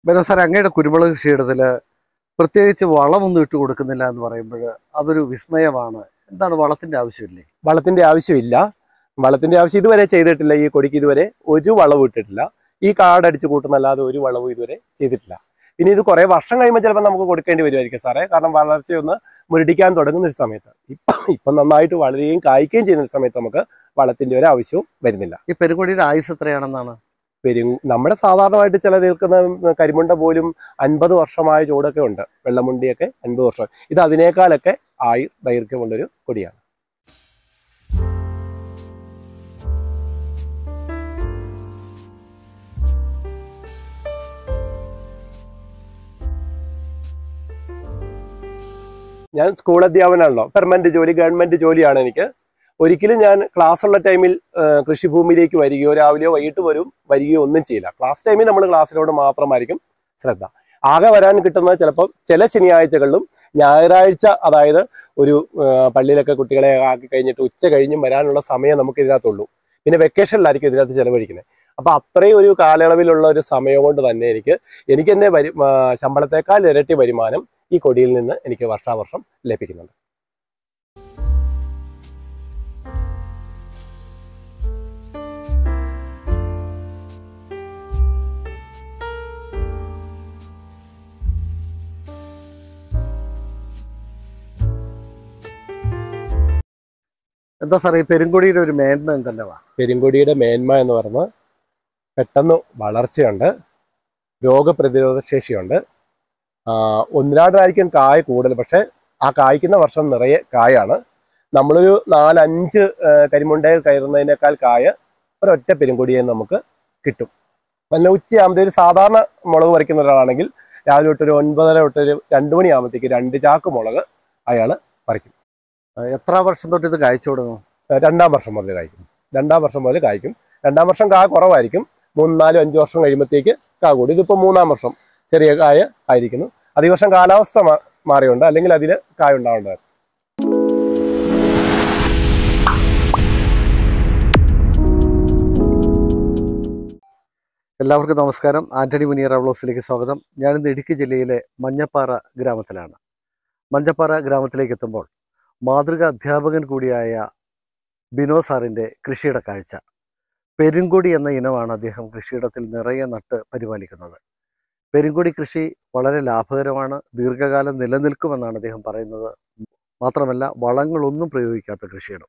ബനോ sir അങ്ങയുടെ കുരുമുളക് കൃഷിയിടത്തിൽ പ്രത്യേകിച്ച് വളമൊന്നും ഇട്ട് കൊടുക്കുന്നില്ല എന്ന് പറയുമ്പോൾ അതൊരു വിസ്മയമാണ് എന്താണ് വളത്തിന്റെ ആവശ്യമില്ലേ വളത്തിന്റെ ആവശ്യമില്ല വളത്തിന്റെ ആവശ്യം ഇതുവരെ ചെയ്തിട്ടില്ല ഈ കൊടിക്ക് ഇതുവരെ ഒരു വളവും ഇട്ടിട്ടില്ല ഈ കാടടിച്ച് കൂട്ടുന്നല്ലാതെ ഒരു വളവും ഇതുവരെ ചെയ്തിട്ടില്ല പിന്നെ ഇത് കുറെ വർഷം കഴിയുമ്പോൾ ചിലപ്പോൾ നമുക്ക് കൊടുക്കേണ്ടി വരുമായിരിക്കും സാറേ കാരണം വളർച്ചയൊന്ന് മുരടിക്കാൻ തുടങ്ങുന്ന ഒരു സമയത്ത് ഇപ്പം ഇപ്പം നന്നായിട്ട് വളരുകയും കായ്ക്കുകയും ചെയ്യുന്ന ഒരു സമയത്ത് നമുക്ക് വളത്തിന്റെ ഒരു ആവശ്യവും വരുന്നില്ല ഈ പെരുങ്കൊടിയുടെ ആയുസ് എത്രയാണെന്നാണ് പെരും നമ്മുടെ സാധാരണമായിട്ട് ചില നിൽക്കുന്ന കരിമുണ്ട പോലും അൻപത് വർഷമായ ചൂടൊക്കെ ഉണ്ട് വെള്ളമുണ്ടിയൊക്കെ അൻപത് വർഷം ഇത് അതിനേക്കാളൊക്കെ ആയി ദൈർഘ്യമുള്ളൊരു കൊടിയാണ് ഞാൻ സ്കൂൾ അധ്യാപനമാണല്ലോ പെർമനന്റ് ജോലി ഗവൺമെന്റ് ജോലിയാണ് എനിക്ക് ഒരിക്കലും ഞാൻ ക്ലാസ് ഉള്ള ടൈമിൽ ആ, കൃഷിഭൂമിയിലേക്ക് വരികയോ രാവിലെയോ വൈകിട്ട് വരും വരികയോ ഒന്നും ചെയ്യില്ല ക്ലാസ് ടൈമിൽ നമ്മൾ ക്ലാസ്സിലോട് മാത്രമായിരിക്കും ശ്രദ്ധ ആകെ വരാൻ കിട്ടുന്നത് ചിലപ്പോൾ ചില ശനിയാഴ്ചകളിലും ഞായറാഴ്ച അതായത് ഒരു ആ, പള്ളിയിലൊക്കെ കുട്ടികളെ ആക്കി കഴിഞ്ഞിട്ട് ഉച്ച കഴിഞ്ഞും വരാനുള്ള സമയം നമുക്ക് ഇതിനകത്തുള്ളൂ പിന്നെ വെക്കേഷനിലായിരിക്കും ഇതിനകത്ത് ചെലവഴിക്കുന്നത് അപ്പൊ അത്രയും ഒരു കാലയളവിലുള്ള ഒരു സമയം കൊണ്ട് തന്നെ എനിക്ക് എനിക്ക് എന്നെ വരി ആ, ശമ്പളത്തെക്കാൾ ഇരട്ടി വരുമാനം ഈ കൊടിയിൽ നിന്ന് എനിക്ക് വർഷാവർഷം ലഭിക്കുന്നുണ്ട് എന്താ സാർ ഈ പെരുങ്കൊടിയുടെ ഒരു മേന്മ എന്തല്ലവാ പെരുങ്കൊടിയുടെ മേന്മ എന്ന് പറയുന്നത് പെട്ടെന്ന് വളർച്ചയുണ്ട് രോഗപ്രതിരോധ ശേഷിയുണ്ട് ആ, ഒന്നിനാടായിരിക്കും കായ കൂടുതൽ പക്ഷെ ആ കായ്ക്കുന്ന വർഷം നിറയെ കായാണ് നമ്മളൊരു നാലഞ്ച് ആ, കരിമുണ്ടയിൽ കയറുന്നതിനേക്കാൾ കായ ഒരൊറ്റ പെരുങ്കൊടിയെ നമുക്ക് കിട്ടും നല്ല ഉച്ചയാകുമ്പോൾ ഒരു സാധാരണ മുളക് പറിക്കുന്ന ഒരാളാണെങ്കിൽ രാവിലെ തൊട്ട് ഒരു ഒൻപതര തൊട്ട് ഒരു രണ്ട് മണിയാകുമ്പോഴത്തേക്ക് രണ്ട് ചാക്ക് മുളക് അയാൾ പറിക്കും എത്ര വർഷം തൊട്ട് ഇത് കായ്ച്ചു തുടങ്ങും രണ്ടാം വർഷം മുതൽ കായ്ക്കും രണ്ടാം വർഷം മുതൽ കായ്ക്കും രണ്ടാം വർഷം കാ കുറവായിരിക്കും മൂന്ന് നാലും അഞ്ച് വർഷം കഴിയുമ്പോഴത്തേക്ക് കാ കൂടി ഇതിപ്പോൾ മൂന്നാം വർഷം ചെറിയ കായ ആയിരിക്കുന്നു അത് ഈ വർഷം കാലാവസ്ഥ മാ- മാറിയുണ്ട് അല്ലെങ്കിൽ അതിൽ കായ ഉണ്ടാവേണ്ടത് എല്ലാവർക്കും നമസ്കാരം ആന്റണി മുനിയറ വ്ളോഗ്സിലേക്ക് സ്വാഗതം ഞാനിന്ന് ഇടുക്കി ജില്ലയിലെ മഞ്ഞപ്പാറ ഗ്രാമത്തിലാണ് മഞ്ഞപ്പാറ ഗ്രാമത്തിലേക്ക് എത്തുമ്പോൾ മാതൃക അധ്യാപകൻ കൂടിയായ ബിനോ സാറിൻ്റെ കൃഷിയുടെ കാഴ്ച പെരുങ്കൊടി എന്ന ഇനമാണ് അദ്ദേഹം കൃഷിയിടത്തിൽ നിറയെ നട്ട് പരിപാലിക്കുന്നത് പെരുങ്കൊടി കൃഷി വളരെ ലാഭകരമാണ് ദീർഘകാലം നിലനിൽക്കുമെന്നാണ് അദ്ദേഹം പറയുന്നത് മാത്രമല്ല വളങ്ങളൊന്നും പ്രയോഗിക്കാത്ത കൃഷിയിടം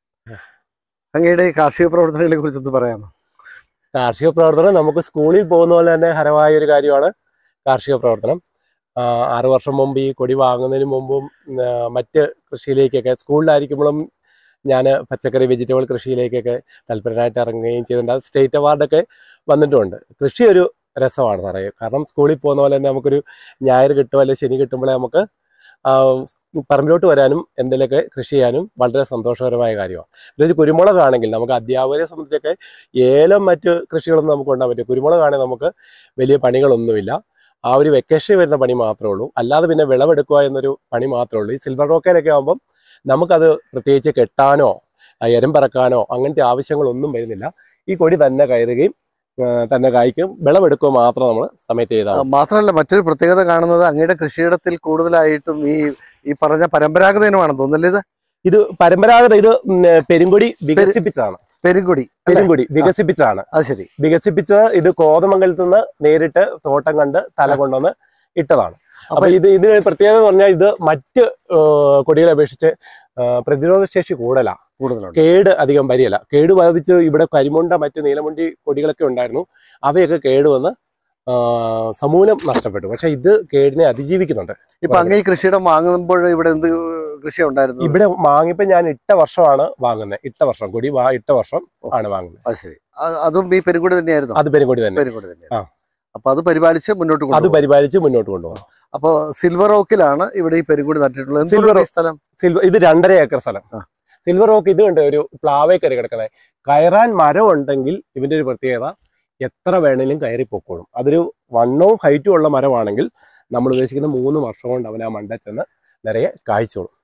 അങ്ങയുടെ ഈ കാർഷിക പ്രവർത്തനങ്ങളെ കുറിച്ചൊന്ന് പറയാമോ കാർഷിക പ്രവർത്തനം നമുക്ക് സ്കൂളിൽ പോകുന്ന പോലെ തന്നെ ഹരമായ ഒരു കാര്യമാണ് കാർഷിക പ്രവർത്തനം ആ, ആറ് വർഷം മുമ്പ് ഈ കൊടി വാങ്ങുന്നതിന് മുമ്പും ആ, മറ്റ് കൃഷിയിലേക്കൊക്കെ സ്കൂളിലായിരിക്കുമ്പോഴും ഞാൻ പച്ചക്കറി വെജിറ്റബിൾ കൃഷിയിലേക്കൊക്കെ താല്പര്യമായിട്ട് ഇറങ്ങുകയും ചെയ്തിട്ടുണ്ട് അത് സ്റ്റേറ്റ് അവാർഡൊക്കെ വന്നിട്ടുമുണ്ട് കൃഷി ഒരു രസമാണ് സാറേ കാരണം സ്കൂളിൽ പോകുന്ന പോലെ തന്നെ നമുക്കൊരു ഞായർ കിട്ടും അല്ലെങ്കിൽ ശനി കിട്ടുമ്പോഴേ നമുക്ക് ആ, പറമ്പിലോട്ട് വരാനും എന്തെങ്കിലുമൊക്കെ കൃഷി ചെയ്യാനും വളരെ സന്തോഷകരമായ കാര്യമാണ് പ്രത്യേകിച്ച് കുരുമുളകാണെങ്കിൽ നമുക്ക് അധ്യാപകരെ സംബന്ധിച്ചൊക്കെ ഏലം മറ്റ് കൃഷികളൊന്നും നമുക്ക് കൊണ്ടാൻ പറ്റും കുരുമുളകാണെങ്കിൽ നമുക്ക് വലിയ പണികളൊന്നുമില്ല ആ ഒരു വെക്കേഷൻ വരുന്ന പണി മാത്രമേ ഉള്ളൂ അല്ലാതെ പിന്നെ വിളവെടുക്കുക എന്നൊരു പണി മാത്രമേ ഉള്ളൂ ഈ സിൽവർ റോക്കയിലൊക്കെ ആകുമ്പം നമുക്കത് പ്രത്യേകിച്ച് കെട്ടാനോ ആ, എരം പറക്കാനോ അങ്ങനത്തെ ആവശ്യങ്ങളൊന്നും വരുന്നില്ല ഈ കൊടി തന്നെ കയറുകയും ആ, തന്നെ കായ്ക്കും വിളവെടുക്കുക മാത്രം നമ്മൾ സമയത്ത് ചെയ്താൽ ആ, മാത്രമല്ല മറ്റൊരു പ്രത്യേകത കാണുന്നത് അങ്ങയുടെ കൃഷിയിടത്തിൽ കൂടുതലായിട്ടും ഈ ഈ പറഞ്ഞ പരമ്പരാഗത ഇനമാണെന്ന് തോന്നുന്നില്ല ഇത് ഇത് പരമ്പരാഗത ഇത് ഉം, പെരുങ്കൊടി വികസിപ്പിച്ചതാണ് പെരുങ്കൊടി അല്ലേ? പെരുങ്കൊടി വികസിപ്പിച്ചതാണ് അത് ശരി വികസിപ്പിച്ചത് ഇത് കോതമംഗലത്ത് നിന്ന് നേരിട്ട് തോട്ടം കണ്ട് തല കൊണ്ടുവന്ന് ഇട്ടതാണ് അപ്പൊ അപ്പൊ ഇത് ഇതിന് പ്രത്യേകത എന്ന് പറഞ്ഞാൽ ഇത് മറ്റ് ആ, കൊടികളെ അപേക്ഷിച്ച് ആ, പ്രതിരോധ ശേഷി കൂടുതലാ കൂടുതലുണ്ട് കേട് അധികം വരികയില്ല കേട് ബാധിച്ച് ഇവിടെ കരിമുണ്ട മറ്റ് നീലമുണ്ടി കൊടികളൊക്കെ ഉണ്ടായിരുന്നു അവയൊക്കെ കേട് വന്ന് ആ, സമൂലം നഷ്ടപ്പെട്ടു പക്ഷെ ഇത് കേടിനെ അതിജീവിക്കുന്നുണ്ട് ഇപ്പൊ അങ്ങ് ഈ കൃഷിയിടം വാങ്ങുമ്പോൾ ഇവിടെ എന്ത് കൃഷി ഉണ്ടായിരുന്നു ഇവിടെ വാങ്ങിയപ്പോ ഞാൻ ഇട്ട വർഷമാണ് വാങ്ങുന്നത് ഇട്ട വർഷം കൊടി വാ ഇട്ട വർഷം ആണ് വാങ്ങുന്നത് അത് ശരി ആ- അതും ഈ പെരുങ്കൊടി തന്നെയായിരുന്നു അത് പെരുങ്കൊടി തന്നെ പെരുങ്കൊടി ആ. തന്നെയാണ് അപ്പൊ അത് പരിപാലിച്ച് മുന്നോട്ട് അത് കൊണ്ടുപോകും പരിപാലിച്ച് മുന്നോട്ട് കൊണ്ടുപോകും അപ്പൊ സിൽവർ ഓക്കിലാണ് ഇവിടെ ഈ പെരുങ്കൊടി നട്ടിട്ടുള്ളത് സിൽവർ എന്തുകൊണ്ട് ഈ സ്ഥലം സിൽവർ ഇത് രണ്ടര ഏക്കർ സ്ഥലം ആ. സിൽവർ റോക്ക് ഇത് കണ്ട് ഒരു പ്ലാവേ കയറി കിടക്കുന്നത് കയറാൻ മരം ഉണ്ടെങ്കിൽ ഇതിന്റെ ഒരു പ്രത്യേകത എത്ര വേണേലും കയറി പൊക്കോളും അതൊരു വണ്ണവും ഹൈറ്റും ഉള്ള മരമാണെങ്കിൽ നമ്മൾ ഉദ്ദേശിക്കുന്ന മൂന്ന് വർഷം കൊണ്ട് അവൻ ആ മണ്ട ചെന്ന് നിറയെ കായ്ച്ചോളും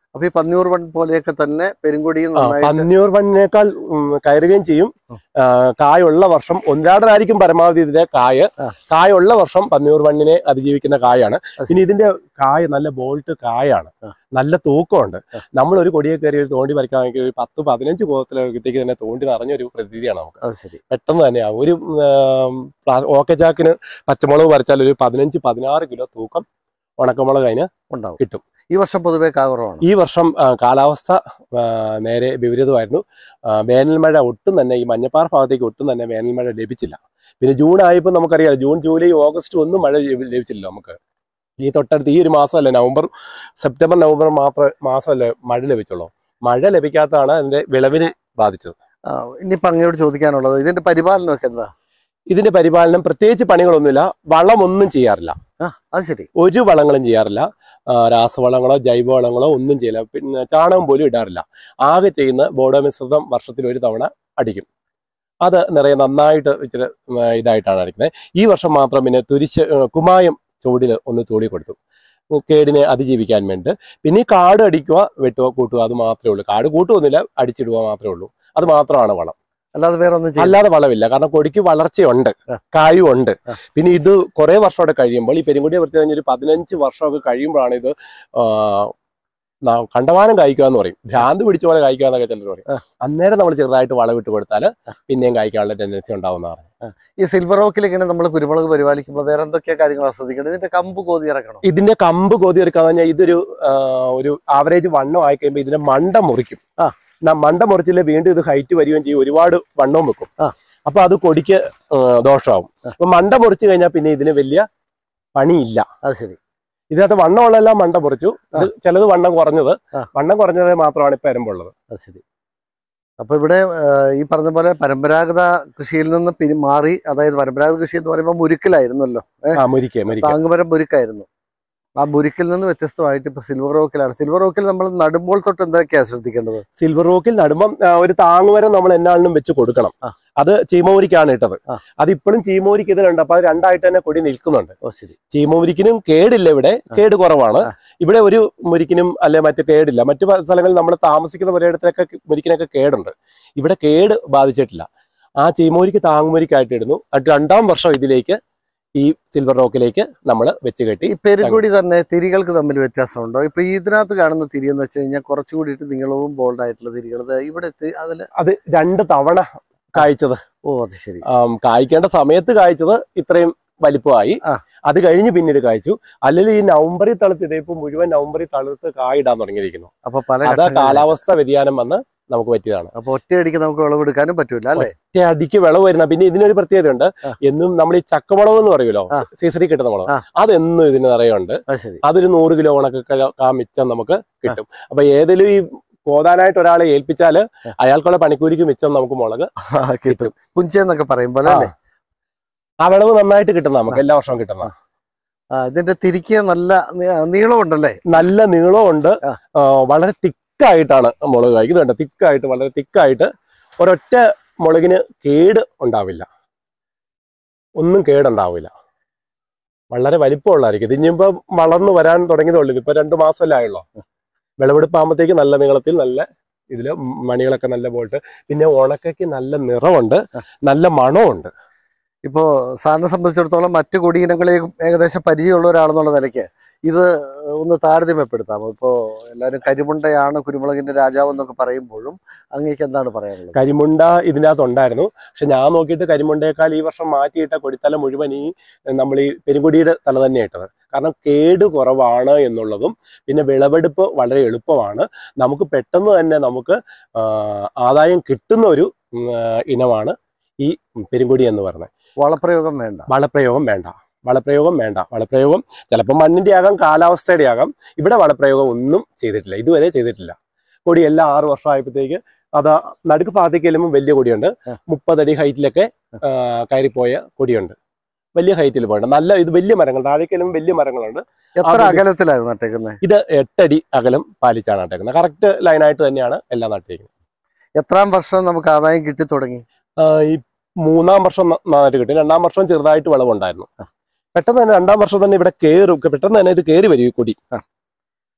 അപ്പൊ ഈ പന്നിയൂർ വൺ പോലെയൊക്കെ തന്നെ പെരുങ്കൊടിയും ആ, നന്നായിട്ട് പന്നിയൂർ വണ്ണിനേക്കാൾ ഉം, കയറുകയും ചെയ്യും ഉം. ആ, കായുള്ള വർഷം ഒന്നാടനായിരിക്കും പരമാവധി ഇതിന്റെ കായ് ആ. കായുള്ള വർഷം പന്നിയൂർ വണ്ണിനെ അതിജീവിക്കുന്ന കായാണ് അത് പിന്നെ ഇതിന്റെ കായ നല്ല ബോൾട്ട് കായാണ് ആ. നല്ല തൂക്കമുണ്ട് ആ. നമ്മൾ ഒരു കൊടിയെ കയറി ഒരു തോണ്ടി വരയ്ക്കാണെങ്കിൽ ഒരു പത്ത് പതിനഞ്ച് കോലത്തിലേക്ക് തന്നെ തോണ്ടി നിറഞ്ഞൊരു പ്രതീതിയാണ് നമുക്ക് അത് ശരി പെട്ടെന്ന് തന്നെയാവും ഒരു ഓക്കച്ചാക്കിന് പച്ചമുളക് വരച്ചാൽ ഒരു പതിനഞ്ച് പതിനാറ് കിലോ തൂക്കം ഉണക്കമുളക് അതിന് ഉണ്ടാവും കിട്ടും. ഈ വർഷം പൊതുവെ കാകുറവാണ് ഈ വർഷം ആ, കാലാവസ്ഥ ആ, നേരെ വിപരീതമായിരുന്നു ആ, വേനൽമഴ ഒട്ടും തന്നെ ഈ മഞ്ഞപ്പാറ ഭാഗത്തേക്ക് ഒട്ടും തന്നെ വേനൽമഴ ലഭിച്ചില്ല പിന്നെ ജൂൺ ആയപ്പോൾ നമുക്കറിയാം ജൂൺ ജൂലൈ ഓഗസ്റ്റ് ഒന്നും മഴ ലഭി- ലഭിച്ചില്ല നമുക്ക് ഈ തൊട്ടടുത്ത് ഈ ഒരു മാസമല്ലേ നവംബർ സെപ്റ്റംബർ നവംബർ മാത്രം മാസമല്ലേ മഴ ലഭിച്ചുള്ളൂ മഴ ലഭിക്കാത്തതാണ് അതിന്റെ വിളവിനെ ബാധിച്ചത് ആ, ഇനിയിപ്പോ അങ്ങയോട് ചോദിക്കാനുള്ളത് ഇതിന്റെ പരിപാലനമൊക്കെ എന്താ ഇതിന്റെ പരിപാലനം പ്രത്യേകിച്ച് പണികളൊന്നുമില്ല വളമൊന്നും ചെയ്യാറില്ല ആ അത് ശരി ഒരു വളങ്ങളും ചെയ്യാറില്ല ആ, രാസവളങ്ങളോ ജൈവവളങ്ങളോ ഒന്നും ചെയ്യില്ല പിന്നെ ചാണകം പോലും ഇടാറില്ല ആകെ ചെയ്യുന്ന ബോഡോ മിശ്രിതം വർഷത്തിൽ ഒരു തവണ അടിക്കും അത് നിറയെ നന്നായിട്ട് ഇച്ചിരി ഉം, ഇതായിട്ടാണ് അടിക്കുന്നത് ഈ വർഷം മാത്രം പിന്നെ തുരിശ് ഏ, കുമായം ചുവടിൽ ഒന്ന് തൂളി കൊടുത്തു ഉം, കേടിനെ അതിജീവിക്കാൻ വേണ്ടി പിന്നെ ഈ കാട് അടിക്കുക വെട്ടുക കൂട്ടുക അത് മാത്രമേ ഉള്ളൂ കാട് കൂട്ടുകയൊന്നുമില്ല അടിച്ചിടുക മാത്രമേ ഉള്ളൂ അത് മാത്രമാണ് വളം അല്ലാതെ വേറെ ഒന്നും ചെയ്യില്ല അല്ലാതെ വളമില്ല കാരണം കൊടിക്ക് വളർച്ചയുണ്ട് ആ. കായും ഉണ്ട് ആ. പിന്നെ ഇത് കുറെ വർഷമോടെ കഴിയുമ്പോൾ ഈ പെരുങ്കുടിയെ വൃത്തി കഴിഞ്ഞൊരു പതിനഞ്ച് വർഷമൊക്കെ കഴിയുമ്പോഴാണ് ഇത് ആ, ന- കണ്ടമാനം കായ്ക്കുക എന്ന് പറയും ഭ്രാന്ത് പിടിച്ച പോലെ കായ്ക്കുക എന്നൊക്കെ ചിലർ പറയും ആ. അന്നേരം നമ്മൾ ചെറുതായിട്ട് വളമിട്ട് കൊടുത്താൽ പിന്നെയും കായ്ക്കാനുള്ള ടെൻഡൻസി ഉണ്ടാവുന്നതാണ് ഈ സിൽവർ റോക്കിൽ ഇങ്ങനെ നമ്മൾ കുരുമുളക് പരിപാലിക്കുമ്പോൾ വേറെ എന്തൊക്കെയാ കാര്യങ്ങൾ ശ്രദ്ധിക്കണം ഇതിന്റെ കമ്പ് കോതി ഇറക്കണം ഇതിന്റെ കമ്പ് കൊതി എടുക്കാന്ന് പറഞ്ഞാൽ ഇതൊരു ആ, ഒരു ആവറേജ് വണ്ണം ആയി കഴിയുമ്പോൾ ഇതിന്റെ മണ്ട മുറിക്കും ആ. ന- മണ്ട മുറിച്ചില്ലേ വീണ്ടും ഇത് ഹൈറ്റ് വരികയും ചെയ്യും ഒരുപാട് വണ്ണവും വെക്കും ആ. അപ്പൊ അത് കൊടിക്ക് ആ, ദോഷമാവും ആ. അപ്പൊ മണ്ട മുറിച്ചു കഴിഞ്ഞാൽ പിന്നെ ഇതിന് വലിയ പണിയില്ല അത് ശരി ഇതിനകത്ത് വണ്ണമുള്ളതെല്ലാം മണ്ട മുറിച്ചു ഇത് ചിലത് വണ്ണം കുറഞ്ഞത് ആ. വണ്ണം കുറഞ്ഞത് മാത്രമാണ് ഇപ്പൊ എരമ്പുള്ളത് അത് ശരി അപ്പൊ ഇവിടെ ആ, ഈ പറഞ്ഞ പോലെ പരമ്പരാഗത കൃഷിയിൽ നിന്ന് പിരി മാറി അതായത് പരമ്പരാഗത കൃഷി എന്ന് പറയുമ്പോൾ മുരുക്കിലായിരുന്നല്ലോ ആ മുരിക്കെ മുരിക്കെ താങ്ങുമരം മുരുക്കായിരുന്നു ആ മുരുക്കിൽ നിന്ന് വ്യത്യസ്തമായിട്ട് ഇപ്പൊ സിൽവർ റോക്കിലാണ് സിൽവർ റോക്കിൽ നമ്മൾ നടുമ്പോൾ തൊട്ട് എന്തൊക്കെയാ ശ്രദ്ധിക്കേണ്ടത് സിൽവർ റോക്കിൽ നടുമ്പം ആ, ഒരു താങ്ങുമരം നമ്മൾ എന്നാളിനും വെച്ച് കൊടുക്കണം ആ. അത് ചീമോരിക്കാണ് ഇട്ടത് ആ. അതിപ്പോഴും ചീമോരിക്ക് ഇതിലുണ്ട് അപ്പൊ അത് രണ്ടായിട്ട് തന്നെ കൊടി നിൽക്കുന്നുണ്ട് ഓ ശരി ചീമമുരിക്കിനും കേടില്ല ഇവിടെ കേട് കുറവാണ് ആ. ഇവിടെ ഒരു മുരിക്കിനും അല്ലെ മറ്റു കേടില്ല മറ്റു പ- സ്ഥലങ്ങളിൽ നമ്മൾ താമസിക്കുന്ന പലയിടത്തൊക്കെ മുരിക്കിനൊക്കെ കേടുണ്ട് ഇവിടെ കേട് ബാധിച്ചിട്ടില്ല ആ ചീമോരിക്ക് താങ്ങുമുരിക്കായിട്ട് ഇടുന്നു അത് രണ്ടാം വർഷം ഇതിലേക്ക് ഈ സിൽവർ റോക്കിലേക്ക് നമ്മൾ വെച്ച് കെട്ടി ഈ പെരുങ്കൊടി തന്നെ തിരികൾക്ക് തമ്മിൽ വ്യത്യാസമുണ്ടോ ഇപ്പൊ ഈ ഇതിനകത്ത് കാണുന്ന തിരി എന്ന് വെച്ച് കഴിഞ്ഞാൽ കുറച്ചുകൂടിയിട്ട് നീളവും ബോൾഡ് ആയിട്ടുള്ള തിരികൾ ദേ ഇവിടെ തി- അതില് അത് രണ്ട് തവണ കായ്ച്ചത് ഓ അത് ശരി ആം, കായ്ക്കേണ്ട സമയത്ത് കായ്ച്ചത് ഇത്രയും വലിപ്പമായി ആ. അത് കഴിഞ്ഞ് പിന്നീട് കായ്ച്ചു അല്ലെങ്കിൽ ഈ നവംബറിൽ തളുത്ത് ഇതിപ്പോ മുഴുവൻ നവംബറിൽ തളുത്ത് കായിടാൻ തുടങ്ങിയിരിക്കുന്നു അപ്പൊ പല അത് ഘട്ടങ്ങളിലായി. കാലാവസ്ഥ വ്യതിയാനം വന്ന് നമുക്ക് പറ്റിയതാണ് അപ്പൊ ഒറ്റയടിക്ക് നമുക്ക് വിളവെടുക്കാനും പറ്റൂല അല്ലെ ഒറ്റ അടിക്ക് വിളവ് വരുന്ന പിന്നെ ഇതിനൊരു പ്രത്യേകതയുണ്ട് ആ. എന്നും നമ്മൾ ഈ ചക്കമുളക് എന്ന് പറയുമല്ലോ ആ. സീസണിൽ കിട്ടുന്ന മുളക് ആ. അതെന്നും ഇതിന് നിറയുണ്ട് അത് ശരി അതൊരു നൂറ് കിലോ ഉണക്കൊക്കെ ആ മിച്ചം നമുക്ക് കിട്ടും അപ്പൊ ഏതെങ്കിലും ഈ കോതാനായിട്ട് ഒരാളെ ഏൽപ്പിച്ചാല് ആ. അയാൾക്കുള്ള പണിക്കൂലിക്ക് മിച്ചം നമുക്ക് മുളക് ആ, കിട്ടും പുഞ്ചയെന്നൊക്കെ പറയുമ്പോൾ ആ. അല്ലേ ആ വിളവ് നന്നായിട്ട് കിട്ടുന്ന നമുക്ക് എല്ലാ വർഷവും കിട്ടുന്ന ആ, ഇതിന്റെ തിരിക്ക് നല്ല നീ- നീളമുണ്ടല്ലേ നല്ല നീളമുണ്ട് ആ. ആ, വളരെ തിക്കായിട്ടാണ് മുളക് കായ്ക്കുന്നത് തിക്കായിട്ട് വളരെ തിക്കായിട്ട് ഒരൊറ്റ മുളകിന് കേട് ഉണ്ടാവില്ല ഒന്നും കേടുണ്ടാവില്ല വളരെ വലിപ്പമുള്ളതായിരിക്കും ഇത് ഇനിയിപ്പോ വളർന്നു വരാൻ തുടങ്ങിയതുള്ളൂ ഇതിപ്പോ രണ്ടു മാസമല്ലേ ആയുള്ളൂ വിളവെടുപ്പാകുമ്പോഴത്തേക്ക് നല്ല നീളത്തിൽ നല്ല ഇതില് മണികളൊക്കെ നല്ല പോയിട്ട് പിന്നെ ഉണക്കയ്ക്ക് നല്ല നിറമുണ്ട് നല്ല മണമുണ്ട് ഇപ്പോ സാറിനെ സംബന്ധിച്ചിടത്തോളം മറ്റു കൊടിയിനങ്ങളെയും ഏകദേശം പരിചയമുള്ള ഒരാളെന്നുള്ള നിലയ്ക്ക് ഇത് ഒന്ന് താരതമ്യപ്പെടുത്താമോ ഇപ്പോ എല്ലാവരും കരിമുണ്ടയാണ് കുരുമുളകിന്റെ രാജാവ് എന്നൊക്കെ പറയുമ്പോഴും അങ്ങേക്ക് എന്താണ് പറയാനുള്ളത് കരിമുണ്ട ഇതിനകത്ത് ഉണ്ടായിരുന്നു പക്ഷെ ഞാൻ നോക്കിയിട്ട് കരിമുണ്ടയേക്കാൾ ഈ വർഷം മാറ്റിയിട്ട കൊടിത്തല മുഴുവൻ ഈ നമ്മൾ ഈ പെരുങ്കൊടിയുടെ തല തന്നെ ഇട്ടത് കാരണം കേട് കുറവാണ് എന്നുള്ളതും പിന്നെ വിളവെടുപ്പ് വളരെ എളുപ്പമാണ് നമുക്ക് പെട്ടെന്ന് തന്നെ നമുക്ക് ആ, ആദായം കിട്ടുന്ന ഒരു ഉം, ആ, ഇനമാണ് ഈ പെരുങ്കൊടി എന്ന് പറയുന്നത് വളപ്രയോഗം വേണ്ട വളപ്രയോഗം വേണ്ട വളപ്രയോഗം വേണ്ട വളപ്രയോഗം ചിലപ്പോൾ മണ്ണിന്റെ ആകാം കാലാവസ്ഥയുടെ ആകാം ഇവിടെ വളപ്രയോഗം ഒന്നും ചെയ്തിട്ടില്ല ഇതുവരെ ചെയ്തിട്ടില്ല കൊടി എല്ലാം ആറ് വർഷമായപ്പോഴത്തേക്ക് അത് നടുക്ക് ഭാഗത്തേക്ക് ചെല്ലുമ്പോൾ വലിയ കൊടിയുണ്ട് ആ. മുപ്പതടി ഹൈറ്റിലൊക്കെ ആ, കയറിപ്പോയ കൊടിയുണ്ട് വലിയ ഹൈറ്റിൽ പോയിട്ട് നല്ല ഇത് വലിയ മരങ്ങൾ താഴേക്ക് ചെല്ലുമ്പോൾ വലിയ മരങ്ങളുണ്ട് എത്ര ആ, അകലത്തിലായിരുന്നു നട്ടേക്കുന്നത് ഇത് എട്ടടി അകലം പാലിച്ചാണ് നട്ടേക്കുന്നത് കറക്റ്റ് ലൈനായിട്ട് തന്നെയാണ് എല്ലാം നട്ടിരിക്കുന്നത് എത്രാം വർഷം നമുക്ക് ആദായം കിട്ടി തുടങ്ങി ആ, ഈ മൂന്നാം വർഷം ന- നന്നായിട്ട് കിട്ടി രണ്ടാം വർഷം ചെറുതായിട്ട് വിളവുണ്ടായിരുന്നു പെട്ടെന്ന് തന്നെ രണ്ടാം വർഷം തന്നെ ഇവിടെ കയറും പെട്ടെന്ന് തന്നെ ഇത് കയറി വരും ഈ കൊടി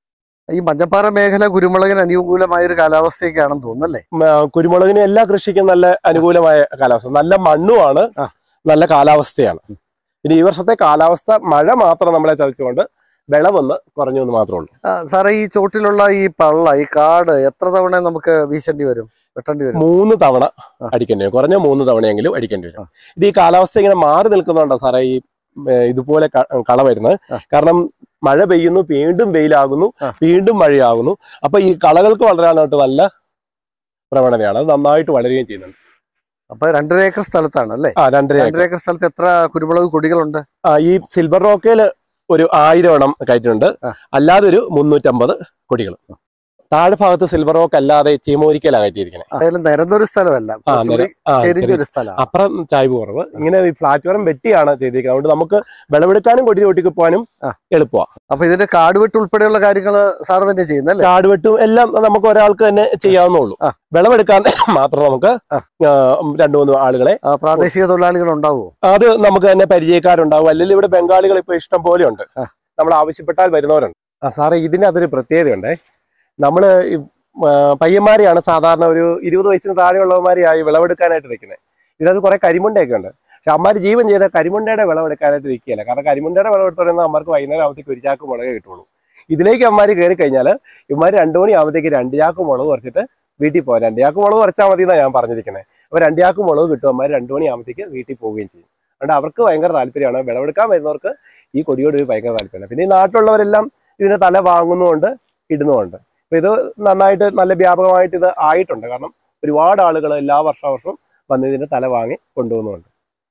ഈ മഞ്ഞപ്പാറ മേഖല കുരുമുളകിന് അനുകൂലമായ ഒരു കാലാവസ്ഥയൊക്കെയാണെന്ന് തോന്നുന്നല്ലേ ഉം, ആ, കുരുമുളകിന് എല്ലാ കൃഷിക്കും നല്ല അനുകൂലമായ കാലാവസ്ഥ നല്ല മണ്ണുമാണ് ആ. നല്ല കാലാവസ്ഥയാണ് പിന്നെ ഈ വർഷത്തെ കാലാവസ്ഥ മഴ മാത്രം നമ്മളെ ചതിച്ചുകൊണ്ട് വിളവൊന്ന് കുറഞ്ഞു എന്ന് മാത്രമേ ഉള്ളൂ ആ, സാറേ ഈ ചോട്ടിലുള്ള ഈ പള്ള ഈ കാട് എത്ര തവണ നമുക്ക് വീശേണ്ടി വരും വെട്ടേണ്ടി വരും മൂന്ന് തവണ ആ. അടിക്കേണ്ടി വരും കുറഞ്ഞ മൂന്ന് തവണയെങ്കിലും അടിക്കേണ്ടി ആ. വരും ഇത് ഈ കാലാവസ്ഥ ഇങ്ങനെ മാറി നിൽക്കുന്നുണ്ടോ സാറേ ഈ ഏ, ഇതുപോലെ ക- കള വരുന്നത് ആ. കാരണം മഴ പെയ്യുന്നു വീണ്ടും വെയിലാകുന്നു ആ. വീണ്ടും മഴയാകുന്നു അപ്പൊ ഈ കളകൾക്ക് വളരാനായിട്ട് നല്ല പ്രവണതയാണ് അത് നന്നായിട്ട് വളരുകയും ചെയ്യുന്നുണ്ട് അപ്പൊ രണ്ടര ഏക്കർ സ്ഥലത്താണ് അല്ലേ ആ രണ്ടര ഏക്കർ. രണ്ടര ഏക്കർ സ്ഥലത്ത് എത്ര കുരുമുളക് കൊടികളുണ്ട് ആ ഈ സിൽവർ റോക്കേല് ഒരു ആയിരം എണ്ണം കയറ്റുണ്ട് ആ. അല്ലാതെ ഒരു മുന്നൂറ്റമ്പത് കൊടികൾ താഴെ ഭാഗത്ത് സിൽവർ റോക്ക് അല്ലാതെ ചീമോരിക്കലാണ് കയറ്റിയിരിക്കുന്നത് അതായാലും നിരന്നൊരു സ്ഥലമല്ല ആ കുറച്ചുകൂടി നിര- ആ, ചെറിയ- ചെരിഞ്ഞൊരു സ്ഥലമാണ് അപ്പുറം ചായ്വ് കുറവ് ഇങ്ങനെ ഈ പ്ലാറ്റ്ഫോം വെട്ടിയാണ് ചെയ്തിരിക്കുന്നത് അതുകൊണ്ട് നമുക്ക് വിളവെടുക്കാനും കൊടി ചോട്ടിക്ക് പോകാനും ആ. എളുപ്പമാണ് അപ്പൊ ഇതിന്റെ കാടുവെട്ട് ഉൾപ്പെടെയുള്ള കാര്യങ്ങൾ സാറ് തന്നെ ചെയ്യുന്നല്ലേ കാടുവെട്ടും എല്ലാം നമുക്ക് ഒരാൾക്ക് തന്നെ ചെയ്യാവുന്നുള്ളൂ ആ. വിളവെടുക്കാൻ മാത്രം നമുക്ക് ആ. ആ, രണ്ടു മൂന്ന് ആളുകളെ ആ, പ്രാദേശിക തൊഴിലാളികൾ ഉണ്ടാവുമോ അത് നമുക്ക് തന്നെ പരിചയക്കാരുണ്ടാവും അല്ലെങ്കിൽ ഇവിടെ ബംഗാളികൾ ഇപ്പൊ ഇഷ്ടം പോലെ ഉണ്ട് ആ. നമ്മൾ ആവശ്യപ്പെട്ടാൽ വരുന്നവരുണ്ട് ആ സാറേ ഇതിനകത്തൊരു പ്രത്യേകതയുണ്ടേ നമ്മള് ഈ, ആ, പയ്യന്മാരെയാണ് സാധാരണ ഒരു ഇരുപത് വയസ്സിന് താഴെയുള്ളവന്മാരെയായി വിളവെടുക്കാനായിട്ട് നിൽക്കുന്നത് ഇതിനകത്ത് കുറെ കരിമുണ്ടയൊക്കെ ഉണ്ട് പക്ഷെ അമ്മമാര് ജീവൻ ചെയ്ത കരിമുണ്ടയുടെ വിളവെടുക്കാനായിട്ട് നിൽക്കുകയില്ല കാരണം കരിമുണ്ടയുടെ വിളവെടുത്തോടെ അമ്മർക്ക് വൈകുന്നേരം ആകുമ്പോഴത്തേക്ക് ഒരു ചാക്ക് മുളകേ കിട്ടുള്ളൂ ഇതിലേക്ക് അമ്മമാര് കയറി കഴിഞ്ഞാൽ ഇവന്മാർ രണ്ടു മണി ആകുമ്പോഴത്തേക്ക് രണ്ട് ചാക്ക് മുളക് കുറച്ചിട്ട് വീട്ടിൽ പോകാം രണ്ട് ചാക്ക് മുളക് കുറച്ചാൽ മതി എന്നാണ് ഞാൻ പറഞ്ഞിരിക്കുന്നത് അപ്പൊ രണ്ട് ചാക്ക് മുളക് കിട്ടും അമ്മമാർ രണ്ടു മണി ആകുമ്പോഴത്തേക്ക് വീട്ടിൽ പോവുകയും ചെയ്യും അതുകൊണ്ട് അവർക്ക് ഭയങ്കര താല്പര്യമാണ് വിളവെടുക്കാൻ വരുന്നവർക്ക് ഈ കൊടിയോട് ഭയങ്കര താല്പര്യമാണ് പിന്നെ ഈ നാട്ടിലുള്ളവരെല്ലാം ഇതിന്റെ തല വാങ്ങുന്നുമുണ്ട് ഇടുന്നുമുണ്ട് അപ്പൊ ഇത് നന്നായിട്ട് നല്ല വ്യാപകമായിട്ട് ഇത് ആയിട്ടുണ്ട് കാരണം ഒരുപാട് ആളുകൾ എല്ലാ വർഷാവർഷവും വന്ന് ഇതിന്റെ തല വാങ്ങി കൊണ്ടുപോകുന്നുണ്ട്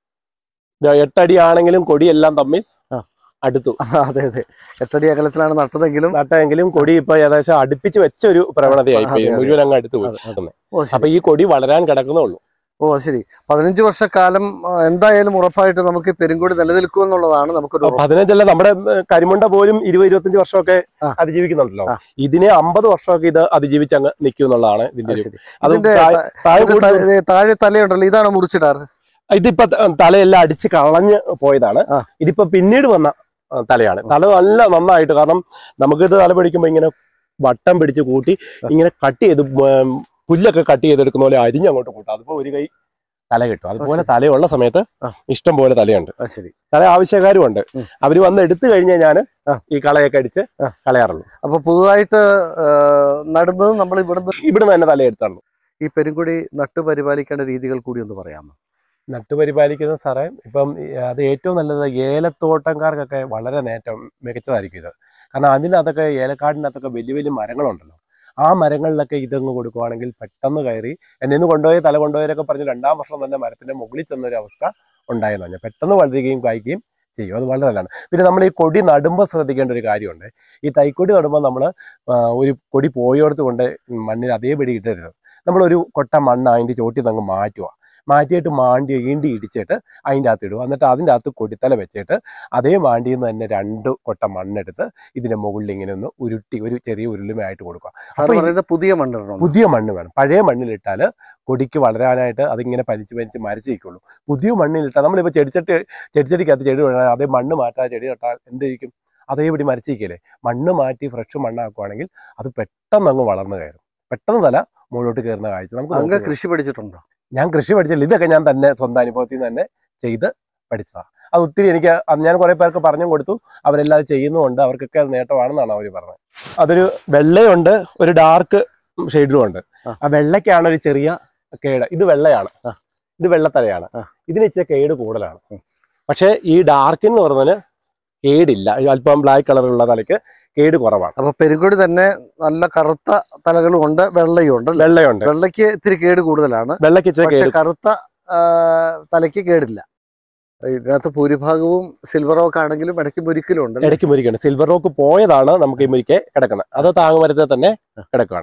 ഇത് എട്ടടി ആണെങ്കിലും കൊടിയെല്ലാം തമ്മിൽ ആ. അടുത്തു അതെ അതെ എട്ടടി അകലത്തിലാണ് നട്ടതെങ്കിലും നട്ടെങ്കിലും കൊടി ഇപ്പൊ ഏകദേശം അടുപ്പിച്ച് വെച്ച ഒരു പ്രവണതയായി അതെ, അതെ. മുഴുവൻ അങ്ങ് അടുത്ത് പോയി അതെ, അതെ. ഓ ശരി അപ്പൊ ഈ കൊടി വളരാൻ കിടക്കുന്നേ ഉള്ളൂ ഓ ശരി പതിനഞ്ച് വർഷക്കാലം ആ, എന്തായാലും ഉറപ്പായിട്ട് നമുക്ക് പെരുങ്കൊടി നിലനിൽക്കും എന്നുള്ളതാണ് നമുക്കൊരു ഉറപ്പ്. പതിനഞ്ചല്ല നമ്മുടെ ഉം, കരിമുണ്ട പോലും ഇരുപത് ഇരുപത്തഞ്ച് വർഷമൊക്കെ ആ. അതിജീവിക്കുന്നുണ്ടല്ലോ ആ. ഇതിനെ അമ്പത് വർഷമൊക്കെ ഇത് അതിജീവിച്ച് അങ്ങ് നിൽക്കും എന്നുള്ളതാണ് ഇതിന്റെ ആ, ഒരു ശരി. അത് ഇതിന്റെ താഴെ- ത- താഴെ ഇതിന്റെ കൂടുതൽ- ത- താഴെ തലയുണ്ടല്ലോ ഇതാണ് മുറിച്ചിടാറ് ഇതിപ്പോ ത- തലയെല്ലാം അടിച്ച് കളഞ്ഞ് പോയതാണ് ആ. ഇതിപ്പോ പിന്നീട് വന്ന ആ, തലയാണ് തല നല്ല നന്നായിട്ട് കാരണം നമുക്കിത് തല പിടിക്കുമ്പോ ഇങ്ങനെ വട്ടം പിടിച്ച് കൂട്ടി ഇങ്ങനെ കട്ട് ചെയ്ത് ഉം, പുല്ലൊക്കെ കട്ട് ചെയ്തെടുക്കുന്ന പോലെ അരിഞ്ഞ് അങ്ങോട്ട് കൂട്ടാം അതിപ്പോ ഒരു കൈ തല കിട്ടും അതുപോലെ തലയുള്ള സമയത്ത് ആ. ഇഷ്ടം പോലെ തലയുണ്ട് ആ ശരി തല ആവശ്യക്കാരും ഉണ്ട് ഉം. അവര് വന്ന് എടുത്തു കഴിഞ്ഞാൽ ഞാൻ ആ. ഈ കളയൊക്കെ അടിച്ച് ആ. കളയാറുള്ളൂ അപ്പൊ പുതുതായിട്ട് ആ, നടുന്നത് നമ്മൾ ഇവിടുന്ന് ഇവിടുന്ന് തന്നെ തല എടുത്താറുള്ളൂ ഈ പെരുങ്കൊടി നട്ടു പരിപാലിക്കേണ്ട രീതികൾ കൂടി ഒന്ന് പറയാമോ നട്ടുപരിപാലിക്കുന്ന സാറേ ഇപ്പം ഈ അത് ഏറ്റവും നല്ലത് ഏലത്തോട്ടംകാർക്കൊക്കെ വളരെ നേട്ടം മികച്ചതായിരിക്കും ഇത് കാരണം അതിനകത്തൊക്കെ ഏലക്കാടിനകത്തൊക്കെ വലിയ വലിയ മരങ്ങളുണ്ടല്ലോ ആ മരങ്ങളിലൊക്കെ ഇതങ്ങ് കൊടുക്കുവാണെങ്കിൽ പെട്ടെന്ന് കയറി എന്നെ ഇന്ന് കൊണ്ടുപോയി തല കൊണ്ടുപോയവരൊക്കെ പറഞ്ഞ് രണ്ടാം വർഷം തന്നെ മരത്തിന്റെ മുകളിൽ ചെന്നൊരു അവസ്ഥ ഉണ്ടായെന്ന് പറഞ്ഞു പെട്ടെന്ന് വളരുകയും കായ്ക്കുകയും ചെയ്യും അത് വളരെ നല്ലതാണ് പിന്നെ നമ്മൾ ഈ കൊടി നടുമ്പോൾ ശ്രദ്ധിക്കേണ്ട ഒരു കാര്യമുണ്ട് ഈ തൈക്കൊടി നടുമ്പോൾ നമ്മൾ ഒരു കൊടി പോയോടത്ത് കൊണ്ട് മണ്ണിൽ അതേപടി ഇടരുത് നമ്മളൊരു കൊട്ട മണ്ണ് അതിൻ്റെ ചോട്ടിൽ നിന്ന് അങ്ങ് മാറ്റുക മാറ്റിയിട്ട് മാണ്ടി ഈണ്ടി ഇടിച്ചിട്ട് അതിൻ്റെ അകത്ത് ഇടുക എന്നിട്ട് അതിൻ്റെ അകത്ത് കൊടിത്തല വെച്ചിട്ട് അതേ മാണ്ടിയിൽ നിന്ന് തന്നെ രണ്ട് കൊട്ട മണ്ണെടുത്ത് ഇതിന്റെ മുകളിൽ ഇങ്ങനെ ഒന്ന് ഉരുട്ടി ഒരു ചെറിയ ഉരുളുമയായിട്ട് കൊടുക്കുക സാർ അപ്പൊ ഈ- പറയുന്നത് പുതിയ മണ്ണിടണം പുതിയ മണ്ണ് വേണം പഴയ മണ്ണിലിട്ടാൽ കൊടിക്ക് വളരാനായിട്ട് അതിങ്ങനെ പരിച്ച് പരിച്ച് മരച്ച് നിൽക്കുള്ളൂ പുതിയ മണ്ണിലിട്ടാൽ നമ്മളിപ്പോൾ ചെടിച്ചട്ടി ചെടിച്ചട്ടിക്കകത്ത് ചെടി വേണം അതേ മണ്ണ് മാറ്റാതെ ചെടി നട്ടാൽ എന്തായിരിക്കും അതേപടി മരച്ചിരിക്കല്ലേ മണ്ണ് മാറ്റി ഫ്രഷ് മണ്ണാക്കുവാണെങ്കിൽ അത് പെട്ടെന്ന് അങ്ങ് വളർന്നു കയറും പെട്ടെന്ന് തല മുകളിലോട്ട് കയറുന്ന കാഴ്ച നമുക്ക് അങ്ങ് നോക്കി കൃഷി പഠിച്ചിട്ടുണ്ടോ ഞാൻ കൃഷി പഠിച്ചില്ല ഇതൊക്കെ ഞാൻ തന്നെ സ്വന്തം അനുഭവത്തിൽ നിന്ന് തന്നെ ചെയ്ത് പഠിച്ചതാണ് അത് ഒത്തിരി എനിക്ക് അത് ഞാൻ കുറെ പേർക്ക് പറഞ്ഞും കൊടുത്തു അവരെല്ലാം അത് ചെയ്യുന്നുമുണ്ട് അവർക്കൊക്കെ അത് നേട്ടമാണെന്നാണ് അവർ പറഞ്ഞത് അതൊരു വെള്ളയുണ്ട് ഒരു ഡാർക്ക് ഷെയ്ഡും ഉണ്ട് ആ. ആ വെള്ളയ്ക്കാണ് ഒരു ചെറിയ കേട് ഇത് വെള്ളയാണ് ആ. ഇത് വെള്ളത്തലയാണ് ആ. ഇതിന് ഇച്ചിരി കേട് കൂടുതലാണ് ഉം. പക്ഷേ ഈ ഡാർക്കിന് എന്ന് പറഞ്ഞാൽ കേടില്ല ഈ അല്പം ബ്ലാക്ക് കളറുള്ള തലയ്ക്ക് കേട് കുറവാണ് അപ്പൊ പെരുങ്കൊടി തന്നെ നല്ല കറുത്ത തലകളും ഉണ്ട് വെള്ളയും ഉണ്ട് അല്ലേ? വെള്ളയുണ്ട് വെള്ളയ്ക്ക് ഇത്തിരി കേട് കൂടുതലാണ് വെള്ളയ്ക്ക് ഇച്ചിരി പക്ഷെ കേട് കറുത്ത ആ, തലയ്ക്ക് കേടില്ല ഇതിനകത്ത് ഭൂരിഭാഗവും സിൽവർ റോക്ക് ആണെങ്കിലും ഇടയ്ക്ക് മുരിക്കലും ഉണ്ട് അല്ലേ? ഇടയ്ക്ക് മുരിക്കുണ്ട് സിൽവർ റോക്ക് പോയതാണ് നമുക്ക് ഈ മുരിക്കെ കിടക്കുന്നത് അത് താങ്ങുമരത്തിൽ തന്നെ കിടക്കുകയാണ്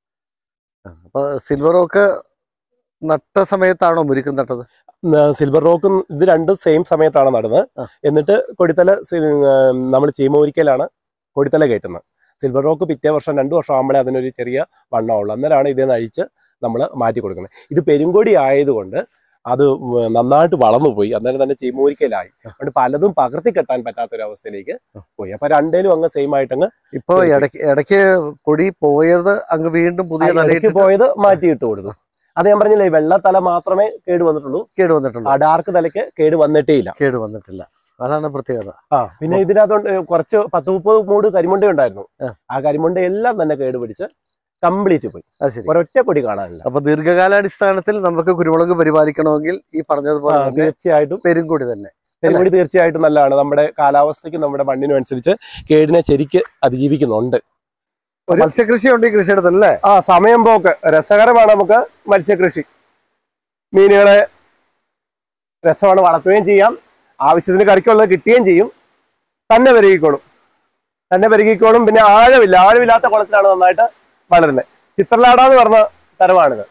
ആ, അപ്പൊ സിൽവർ റോക്ക് നട്ട സമയത്താണോ മുരിക്കും നട്ടത് സിൽവർ റോക്കും ഇത് രണ്ടും സെയിം സമയത്താണ് നടുന്നത് ആ. എന്നിട്ട് കൊടിത്തല നമ്മൾ ചീമൂരിക്കലാണ് കൊടിത്തല കയറ്റുന്നത് സിൽവർ റോക്ക് പിറ്റേ വർഷം രണ്ടു വർഷം ആകുമ്പോഴേ അതിനൊരു ചെറിയ വണ്ണമുള്ളൂ അന്നേരമാണ് ഇതിൽ നിന്ന് അഴിച്ച് നമ്മൾ മാറ്റി കൊടുക്കുന്നത് ഇത് പെരുങ്കൊടി ആയതുകൊണ്ട് അത് നന്നായിട്ട് വളർന്നു പോയി അന്നേരം തന്നെ ചീമൂരിക്കലായി അതുകൊണ്ട് പലതും പകർത്തി കെട്ടാൻ പറ്റാത്ത ഒരു അവസ്ഥയിലേക്ക് പോയി അപ്പൊ രണ്ടേലും അങ്ങ് സെയിം ആയിട്ട് അങ്ങ് ഇപ്പൊ ഇടയ്ക്ക് ഇടയ്ക്ക് കൊടി പോയത് അങ്ങ് വീണ്ടും പുതിയ ഇടയ്ക്ക് തലയിട്ട് പോയത് മാറ്റിയിട്ട് കൊടുത്തു അത് ഞാൻ പറഞ്ഞില്ലേ ഈ വെള്ള തല മാത്രമേ കേട് വന്നിട്ടുള്ളൂ കേട് വന്നിട്ടുണ്ട് ആ ഡാർക്ക് തലയ്ക്ക് കേട് വന്നിട്ടേ ഇല്ല കേട് വന്നിട്ടില്ല അതാണ് പ്രത്യേകത ആ പിന്നെ ഇതിനകത്തോണ്ട് കുറച്ച് പത്ത് മുപ്പത് മൂട് കരിമുണ്ട ഉണ്ടായിരുന്നു ആ. ആ കരിമുണ്ട എല്ലാം തന്നെ കേട് പിടിച്ച് കംപ്ലീറ്റ് പോയി അത് ശരി ഒരൊറ്റ കൊടി കാണാനില്ല അപ്പൊ ദീർഘകാലാടിസ്ഥാനത്തിൽ നമുക്ക് കുരുമുളക് പരിപാലിക്കണമെങ്കിൽ ഈ ആ, പറഞ്ഞതുപോലെ തന്നെ തീർച്ചയായിട്ടും പെരുങ്കൊടി തന്നെ കരിമുടി തീർച്ചയായിട്ടും നല്ലതാണ് നമ്മുടെ കാലാവസ്ഥയ്ക്കും നമ്മുടെ മണ്ണിനും അനുസരിച്ച് കേടിനെ ശരിക്ക് അതിജീവിക്കുന്നുണ്ട് ഒരു- മത്സ്യകൃഷി ഉണ്ട് ഈ കൃഷിയിടത്തല്ലേ ആ സമയം പോക്ക് രസകരമാണ് നമുക്ക് മത്സ്യകൃഷി മീനുകളെ രസമാണ് വളർത്തുകയും ചെയ്യാം ആവശ്യത്തിന് കറിക്കുള്ളത് കിട്ടുകയും ചെയ്യും തന്നെ പെരുകിക്കോളും തന്നെ പെരുകിക്കോളും പിന്നെ ആഴമില്ല ആഴമില്ലാത്ത കുളത്തിലാണ് നന്നായിട്ട് വളരുന്നത് ചിത്രലാട എന്ന് പറഞ്ഞ തരമാണിത്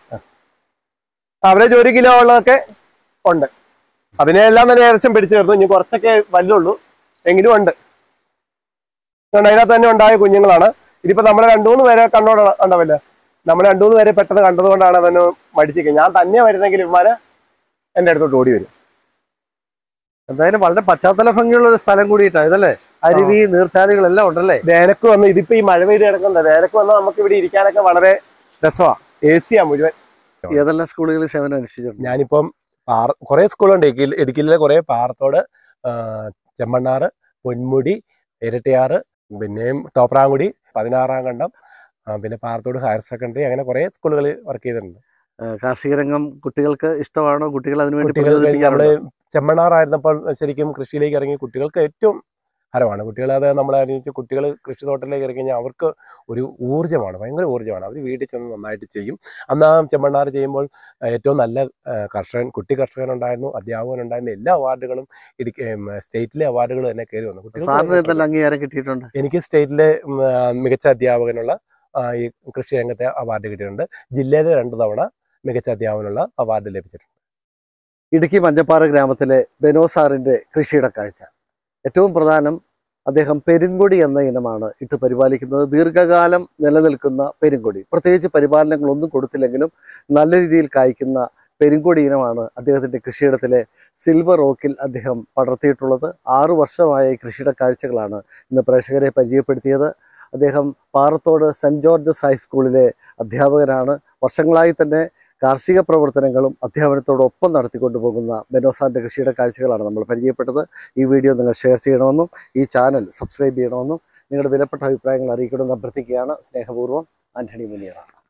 അവരേജ് ഒരു കിലോ ഉള്ളതൊക്കെ ഉണ്ട് അതിനെല്ലാം തന്നെ ഏകദേശം പിടിച്ചു ചേർന്നു ഇനി കുറച്ചൊക്കെ വല്ലുള്ളൂ എങ്കിലും ഉണ്ട് അതുകൊണ്ട് അതിനകത്ത് തന്നെ ഉണ്ടായ കുഞ്ഞുങ്ങളാണ് ഇതിപ്പോ നമ്മൾ രണ്ടു മൂന്ന് പേരെ കണ്ടോണ്ട് ഉണ്ടാവില്ല നമ്മൾ രണ്ടു മൂന്ന് പേരെ പെട്ടെന്ന് കണ്ടതുകൊണ്ടാണ് അതൊന്ന് മടിച്ചിരിക്കുന്നത് ഞാൻ തന്നെ വരുന്നെങ്കിൽ ഇവന്മാര് എന്റെ അടുത്തോട്ട് ഓടി വരും എന്തായാലും വളരെ പശ്ചാത്തല ഭംഗിയുള്ള ഒരു സ്ഥലം കൂടിയിട്ടാണ് ഇതല്ലേ അരുവി നീർച്ചാലുകളെല്ലാം ഉണ്ടല്ലേ വേനക്ക് വന്ന് ഇതിപ്പോ ഈ മഴ പെയ്ത് കിടക്കുന്നത് വേനക്ക് വന്നാൽ നമുക്ക് ഇവിടെ ഇരിക്കാനൊക്കെ വളരെ രസമാണ് എ സിയാ മുഴുവൻ ഏതെല്ലാം സ്കൂളുകളിൽ സേവനം അനുഷ്ഠിച്ചിട്ടുണ്ട് ഞാനിപ്പം പാറ കുറെ സ്കൂളുണ്ട് ഇടുക്കിയിൽ ഇടുക്കിയിലെ കുറെ പാറത്തോട് ആ, ചെമ്മണ്ണാറ് പൊന്മുടി ഇരട്ടിയാറ് പിന്നെയും തോപ്രാങ്കുടി പതിനാറാം കണ്ടം ആ, പിന്നെ പാറത്തോട് ഹയർ സെക്കൻഡറി അങ്ങനെ കുറെ സ്കൂളുകളിൽ വർക്ക് ചെയ്തിട്ടുണ്ട് ആ, കാർഷിക രംഗം കുട്ടികൾക്ക് ഇഷ്ടമാണോ കുട്ടികൾ അതിനുവേണ്ടി കുട്ടികൾക്ക് നമ്മള് പ്രചോദിപ്പിക്കാറുണ്ടോ? ചെമ്മണ്ണാറായിരുന്നപ്പോൾ ശരിക്കും കൃഷിയിലേക്ക് ഇറങ്ങി കുട്ടികൾക്ക് ഏറ്റവും ഹരമാണ് കുട്ടികൾ അത് നമ്മളെ അറിയിച്ച് കുട്ടികൾ കൃഷിത്തോട്ടത്തിലേക്ക് ഇറങ്ങി കഴിഞ്ഞാൽ അവർക്ക് ഒരു ഊർജ്ജമാണ് ഭയങ്കര ഊർജ്ജമാണ് അവർ വീട്ടിൽ ചെന്ന് നന്നായിട്ട് ചെയ്യും അന്ന് ആ ചെമ്മണ്ണാർ ചെയ്യുമ്പോൾ ആ, ഏറ്റവും നല്ല ആ, കർഷകൻ കുട്ടി കർഷകനുണ്ടായിരുന്നു അധ്യാപകനുണ്ടായിരുന്നു എല്ലാ അവാർഡുകളും ഇടുക്കി ഉം, സ്റ്റേറ്റിലെ അവാർഡുകൾ തന്നെ കയറി വന്നു കുട്ടികൾക്ക് സാറിന് ഭയങ്കര എന്തെല്ലാം അംഗീകാരം കിട്ടിയിട്ടുണ്ട് എനിക്ക് സ്റ്റേറ്റിലെ ഉം, ആ, മികച്ച അധ്യാപകനുള്ള ആ, ഈ കൃഷി രംഗത്തെ അവാർഡ് കിട്ടിയിട്ടുണ്ട് ജില്ലയിലെ രണ്ട് തവണ മികച്ച അധ്യാപകനുള്ള അവാർഡ് ലഭിച്ചിട്ടുണ്ട് ഇടുക്കി മഞ്ഞപ്പാറ ഗ്രാമത്തിലെ ബെനോ സാറിന്റെ കൃഷിയുടെ കാഴ്ച ഏറ്റവും പ്രധാനം അദ്ദേഹം പെരുങ്കൊടി എന്ന ഇനമാണ് ഇട്ട് പരിപാലിക്കുന്നത് ദീർഘകാലം നിലനിൽക്കുന്ന പെരുങ്കൊടി പ്രത്യേകിച്ച് പരിപാലനങ്ങളൊന്നും കൊടുത്തില്ലെങ്കിലും നല്ല രീതിയിൽ കായ്ക്കുന്ന പെരുങ്കൊടി ഇനമാണ് അദ്ദേഹത്തിന്റെ കൃഷിയിടത്തിലെ സിൽവർ ഓക്കിൽ അദ്ദേഹം പടർത്തിയിട്ടുള്ളത് ആറു വർഷമായ ഈ കൃഷിയുടെ കാഴ്ചകളാണ് ഇന്ന് പ്രേക്ഷകരെ പരിചയപ്പെടുത്തിയത് അദ്ദേഹം പാറത്തോട് സെന്റ് ജോർജസ് ഹൈസ്കൂളിലെ അധ്യാപകനാണ് വർഷങ്ങളായി തന്നെ കാർഷിക പ്രവർത്തനങ്ങളും അധ്യാപനത്തോടൊപ്പം നടത്തിക്കൊണ്ടുപോകുന്ന ബെനോസാന്റെ കൃഷിയുടെ കാഴ്ചകളാണ് നമ്മൾ പരിചയപ്പെട്ടത് ഈ വീഡിയോ നിങ്ങൾ ഷെയർ ചെയ്യണമെന്നും ഈ ചാനൽ സബ്സ്ക്രൈബ് ചെയ്യണമെന്നും നിങ്ങളുടെ വിലപ്പെട്ട അഭിപ്രായങ്ങൾ അറിയിക്കണമെന്ന് അഭ്യർത്ഥിക്കുകയാണ് സ്നേഹപൂർവ്വം ആന്റണി മുനിയറ